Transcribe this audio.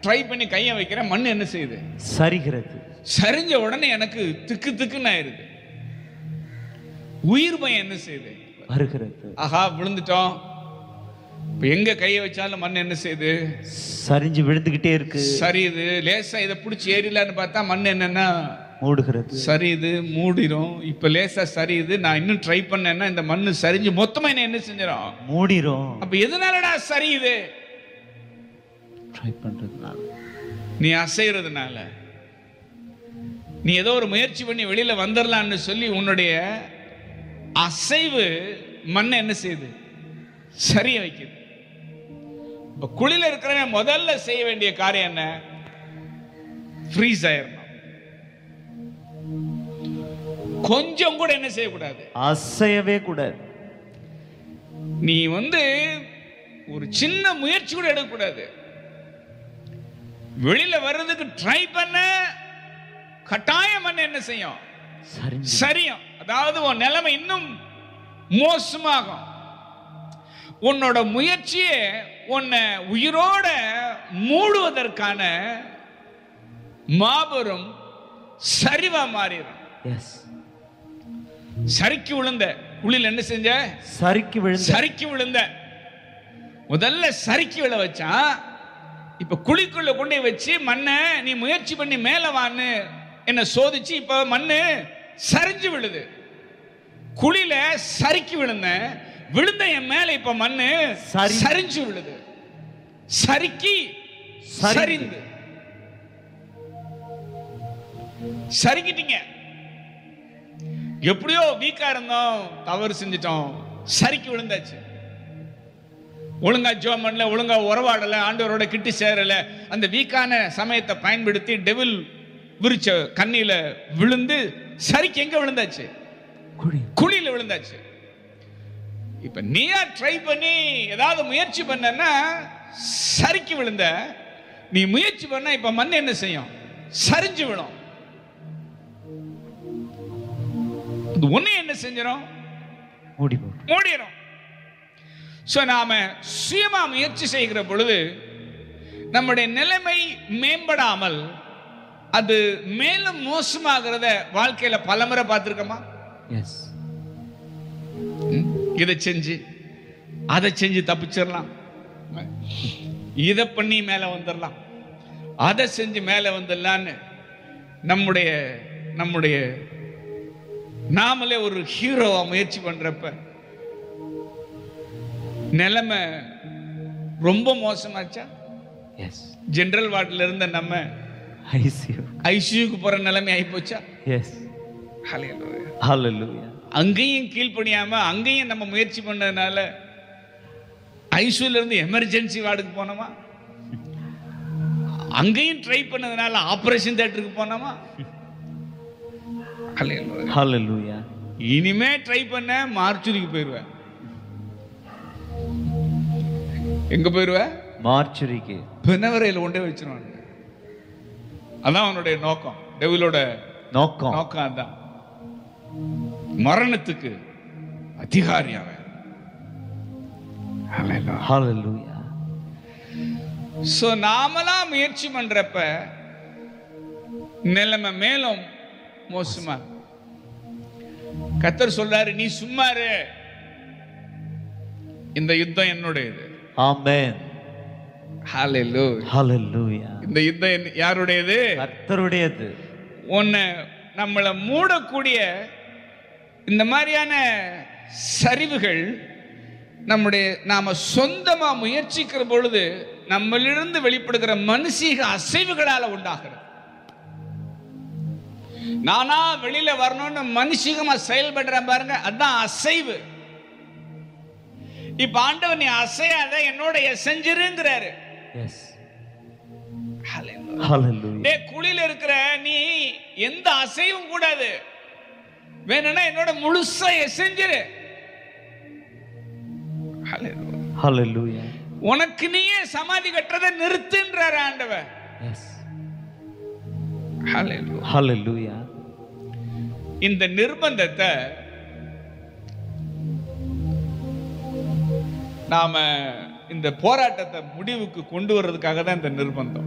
Try பண்ணி கையை வைக்கிறேன் மண் என்ன செய்யுது சரிகிறது சரிஞ்ச உடனே எனக்கு திக்கு திக்குன்னு ஆயிருது உயிர் பயம் என்ன செய்யுது வருகிறது ஆஹா விழுந்துட்டோம் இப்ப எங்க கையை வச்சாலும் மண் என்ன செய்யுது சரிஞ்சு விழுந்துகிட்டே இருக்கு சரியுது லேசா இதை பிடிச்சி ஏறிலான்னு பார்த்தா மண் என்னன்னா மூடுகிறது சரியுது மூடிரும் இப்ப லேசா சரியுது நான் இன்னும் ட்ரை பண்ணேன்னா இந்த மண்ணு சரிஞ்சு மொத்தமா என்ன என்ன செஞ்சிடும் மூடிரும் அப்ப எதனாலடா சரியுது ட்ரை பண்றதுனால நீ அசைறதுனால நீ ஏதோ ஒரு முயற்சி பண்ணி வெளியில வந்துடலான்னு சொல்லி உன்னுடைய அசைவு மண்ணை என்ன செய்யுது சரிய வைக்குது இப்ப குழியில இருக்கிறவன் முதல்ல செய்ய வேண்டிய காரியம் என்ன ஃப்ரீஸ் ஆயிரணும் கொஞ்சம் கூட என்ன செய்யக்கூடாது அசையவே கூடாது நீ வந்து ஒரு சின்ன முயற்சி கூட எடுக்கக்கூடாது வெளியில வர்றதுக்கு ட்ரை பண்ண கட்டாயம் பண்ண என்ன செய்யும் சரிஞ்சு சரியும் அதாவது உன் நிலைமை இன்னும் மோசமாகும் உன்னோட முயற்சியே உன்னை உயிரோட மூடுவதற்கான மாபெரும் சரிவா மாறிடும் எஸ் சரிக்கு விழுந்த குழியில் என்ன செஞ்ச சரிக்கு விழுந்த சரிக்கு விழுந்த முதல்ல சரிக்கு விழ வச்சான் இப்ப குழிக்குள்ள கொண்டு போய் வச்சு மண்ணை நீ முயற்சி பண்ணி மேல வான்னு என்ன சோதிச்சு இப்ப மண்ணு சரிஞ்சு விழுது குழியில சரிக்கு விழுந்தேன் விழுந்த என் மேல இப்ப மண்ணு சரி- சரிஞ்சு விழுது சரிக்கி சரிந்து. சரிந்து சரிக்கிட்டீங்க எப்படியோ வீக்கா இருந்தோம் தவறு செஞ்சிட்டோம் சரிக்கு விழுந்தாச்சு ஒழுங்கா ஜோம் பண்ணல ஒழுங்கா உறவாடல ஆண்டவரோட கிட்டி சேரல அந்த வீக்கான சமயத்தை பயன்படுத்தி டெவில் விரிச்ச கண்ணியில விழுந்து சரிக்கு எங்க விழுந்தாச்சு குழி குழியில விழுந்தாச்சு இப்ப நீயா ட்ரை பண்ணி ஏதாவது முயற்சி பண்ணனா சரிக்கு விழுந்த நீ முயற்சி பண்ண இப்ப மண் என்ன செய்யும் சரிஞ்சு விழும் இது ஒண்ணு என்ன செஞ்சிடும் மூடி போட்டு மூடிடும் ஸோ நாம சுயமா முயற்சி செய்கிற பொழுது நம்முடைய நிலைமை மேம்படாமல் அது மேலும் மோசமாகிறத வாழ்க்கையில பலமுறை பார்த்துருக்கோமா எஸ் ம்? இதை செஞ்சு அதை செஞ்சு தப்பிச்சிடலாம் இதை பண்ணி மேலே வந்துடலாம் அதை செஞ்சு மேலே வந்துடலான்னு நம்முடைய நம்முடைய நாமளே ஒரு ஹீரோவா முயற்சி பண்றப்ப நிலைமை ரொம்ப மோசமாச்சா எஸ் ஜெனரல் வார்டில் இருந்த நம்ம ஐசியூ ஐசியூக்கு போற நிலைமை ஆயிப்போச்சா எஸ் ஹalleluya. ஹalleluya அங்கேயும் கீழ்ப்படியாம அங்கேயும் நம்ம முயற்சி பண்ணதுனால ஐசியூல இருந்து எமர்ஜென்சி வார்டுக்கு போனோமா அங்கேயும் ட்ரை பண்ணதுனால ஆபரேஷன் தியேட்டருக்கு போனோமா Hallelujah. ஹalleluya இனிமே ட்ரை பண்ண மார்ச்சுரிக்கு போயிருவேன் எங்க போயிருவேன் மார்ச்சுரிக்கு பிணவரையில் கொண்டே வச்சிருவாங்க அதான் அவனுடைய நோக்கம் டெவிலோட நோக்கம் நோக்கம் அதான் மரணத்துக்கு அதிகாரி அவன் Hallelujah. ஹalleluya சோ நாமளா முயற்சி பண்றப்ப நிலைமை மேலும் மோசமா இருக்கு. கர்த்தர் சொல்றாரு நீ சும்மா இரு இந்த யுத்தம் என்னுடையது ஆமென் Hallelujah. ஹalleluya இந்த யுத்தம் என்ன- யாருடையது கர்த்தருடையது உன்னை நம்மளை மூடக்கூடிய இந்த மாதிரியான சரிவுகள் நம்முடைய நாம சொந்தமா முயற்சிக்கிற பொழுது நம்மளிருந்து வெளிப்படுகிற மனுஷீக அசைவுகளால உண்டாகிறது நானா வெளியில வரணும்னு மனுஷிகமா செயல்படுறேன் பாருங்க அதான் அசைவு இப்ப ஆண்டவர் நீ அசையாத என்னோட செஞ்சிருங்கிறாரு எஸ் ஹalleluya டே குழியில இருக்கிற நீ எந்த அசைவும் கூடாது வேணும்னா என்னோட முழுசா செஞ்சிரு Hallelujah. ஹalleluya உனக்கு நீயே சமாதி கட்டுறதை நிறுத்துன்றார் ஆண்டவர் எஸ் Hallelujah. ஹalleluya இந்த நிர்பந்தத்தை நாம இந்த போராட்டத்தை முடிவுக்கு கொண்டு வர்றதுக்காக தான் இந்த நிர்பந்தம்